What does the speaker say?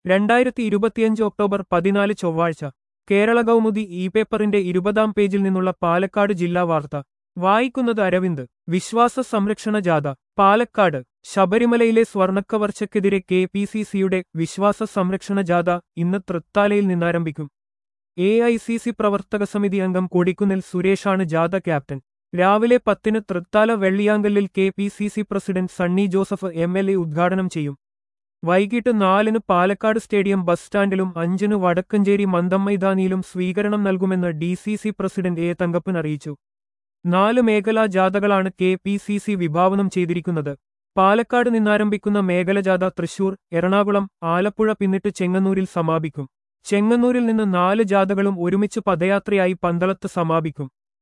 രണ്ടായിരത്തി ഇരുപത്തിയഞ്ച് ഒക്ടോബർ പതിനാല് ചൊവ്വാഴ്ച കേരള കൗമുദി ഇ പേപ്പറിന്റെ ഇരുപതാം പേജിൽ നിന്നുള്ള പാലക്കാട് ജില്ലാ വാർത്ത വായിക്കുന്നത് അരവിന്ദ് വിശ്വാസ സംരക്ഷണ ജാഥ പാലക്കാട് ശബരിമലയിലെ സ്വർണക്കവർച്ചയ്ക്കെതിരെ കെ പി സി സിയുടെ വിശ്വാസ സംരക്ഷണ ജാഥ ഇന്ന് തൃത്താലയിൽ നിന്നാരംഭിക്കും എ ഐ സി സി പ്രവർത്തക സമിതി അംഗം കൊടിക്കുന്നിൽ സുരേഷാണ് ജാഥ ക്യാപ്റ്റൻ രാവിലെ പത്തിന് തൃത്താല വെള്ളിയാങ്കല്ലിൽ K P C C president Sunny Joseph M L A ഉദ്ഘാടനം ചെയ്യും വൈകിട്ട് നാലിന് പാലക്കാട് സ്റ്റേഡിയം ബസ് സ്റ്റാൻഡിലും അഞ്ചിന് വടക്കഞ്ചേരി മന്ദം മൈതാനിയിലും സ്വീകരണം നൽകുമെന്ന് D C C president A Thankappan അറിയിച്ചു നാല് മേഖലാ ജാഥകളാണ് കെ പി സി സി വിഭാവനം ചെയ്തിരിക്കുന്നത് പാലക്കാട് നിന്നാരംഭിക്കുന്ന മേഖലജാഥ തൃശൂർ എറണാകുളം ആലപ്പുഴ പിന്നിട്ട് ചെങ്ങന്നൂരിൽ സമാപിക്കും ചെങ്ങന്നൂരിൽ നിന്ന് നാല് ജാഥകളും ഒരുമിച്ച് പദയാത്രയായി പന്തളത്ത് സമാപിക്കും